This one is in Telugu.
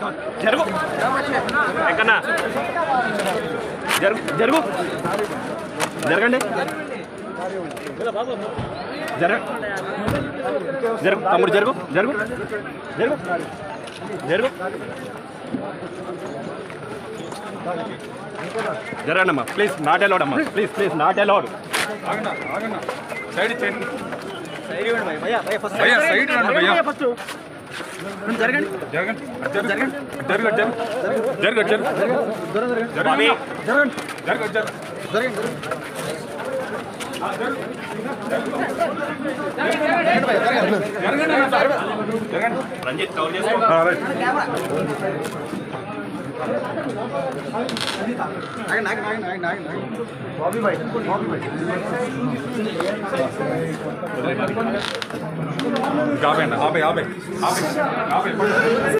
జరుగు ఎక్కన్నా జరుగు జరుగు జరగండి జరగ జరుగు తమ్ముడు జరుగు జరుగు జరుగు జరుగు జరగండి అమ్మా ప్లీజ్ నాట్ అలౌడ్ అమ్మా ప్లీజ్ ప్లీజ్ నాట్ అలౌడ్ ఆగనా ఆగనా సైడ్ ఇచ్చేయండి భయ్యా సైడ్ రండి భయ్యా జరగండి జరగండి జరగండి జరగండి జరగండి జరగండి బాబీ జరగండి జరగండి జరగండి రంజిత్ కవర్ చేసుకో యాభై అండి యాభై యాభై యాభై యాభై